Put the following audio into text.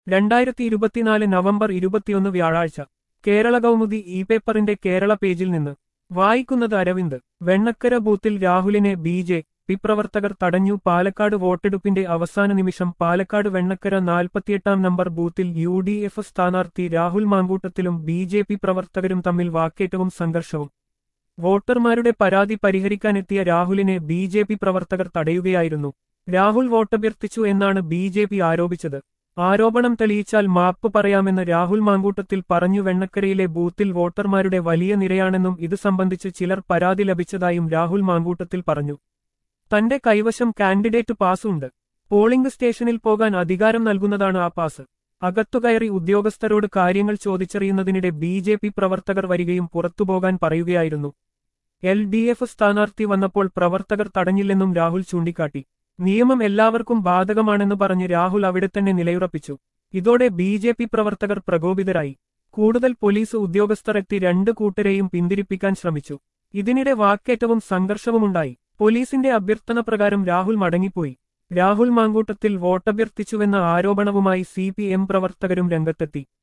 രണ്ടായിരത്തി ഇരുപത്തിനാല് നവംബർ ഇരുപത്തിയൊന്ന് വ്യാഴാഴ്ച കേരള കൗമുദി ഇ പേപ്പറിന്റെ കേരള പേജിൽ നിന്ന് വായിക്കുന്നത് അരവിന്ദ് വെണ്ണക്കര ബൂത്തിൽ രാഹുലിനെ ബി ജെ പി പ്രവർത്തകർ തടഞ്ഞു പാലക്കാട് വോട്ടെടുപ്പിന്റെ അവസാന നിമിഷം പാലക്കാട് വെണ്ണക്കര നാൽപ്പത്തിയെട്ടാം നമ്പർ ബൂത്തിൽ യു ഡി എഫ് സ്ഥാനാർത്ഥി രാഹുൽ മാങ്കൂട്ടത്തിലും ബി ജെ പി പ്രവർത്തകരും തമ്മിൽ വാക്കേറ്റവും സംഘർഷവും വോട്ടർമാരുടെ പരാതി പരിഹരിക്കാനെത്തിയ രാഹുലിനെ ബി ജെ പി പ്രവർത്തകർ തടയുകയായിരുന്നു രാഹുൽ വോട്ടഭ്യർത്ഥിച്ചു എന്നാണ് ബി ജെ പി ആരോപിച്ചത് ആരോപണം തെളിയിച്ചാൽ മാപ്പ് പറയാമെന്ന് രാഹുൽ മാങ്കൂട്ടത്തിൽ പറഞ്ഞു വെണ്ണക്കരയിലെ ബൂത്തിൽ വോട്ടർമാരുടെ വലിയ നിരയാണെന്നും ഇത് സംബന്ധിച്ച് ചിലർ പരാതി ലഭിച്ചതായും രാഹുൽ മാങ്കൂട്ടത്തിൽ പറഞ്ഞു തന്റെ കൈവശം കാൻഡിഡേറ്റ് പാസുണ്ട് പോളിംഗ് സ്റ്റേഷനിൽ പോകാൻ അധികാരം നൽകുന്നതാണ് ആ പാസ് അകത്തുകയറി ഉദ്യോഗസ്ഥരോട് കാര്യങ്ങൾ ചോദിച്ചറിയുന്നതിനിടെ ബി ജെ പി പ്രവർത്തകർ വരികയും പുറത്തുപോകാൻ പറയുകയായിരുന്നു എൽ ഡി എഫ് സ്ഥാനാർത്ഥി വന്നപ്പോൾ പ്രവർത്തകർ തടഞ്ഞില്ലെന്നും രാഹുൽ ചൂണ്ടിക്കാട്ടി നിയമം എല്ലാവർക്കും ബാധകമാണെന്ന് പറഞ്ഞ് രാഹുൽ അവിടെ തന്നെ നിലയുറപ്പിച്ചു ഇതോടെ ബി ജെ പി പ്രവർത്തകർ പ്രകോപിതരായി കൂടുതൽ പോലീസ് ഉദ്യോഗസ്ഥർ എത്തി രണ്ട് കൂട്ടരെയും പിന്തിരിപ്പിക്കാൻ ശ്രമിച്ചു ഇതിനിടെ വാക്കേറ്റവും സംഘർഷവുമുണ്ടായി പോലീസിന്റെ അഭ്യർത്ഥന പ്രകാരം രാഹുൽ മടങ്ങിപ്പോയി രാഹുൽ മാങ്കൂട്ടത്തിൽ വോട്ടഭ്യർത്ഥിച്ചുവെന്ന ആരോപണവുമായി സി പ്രവർത്തകരും രംഗത്തെത്തി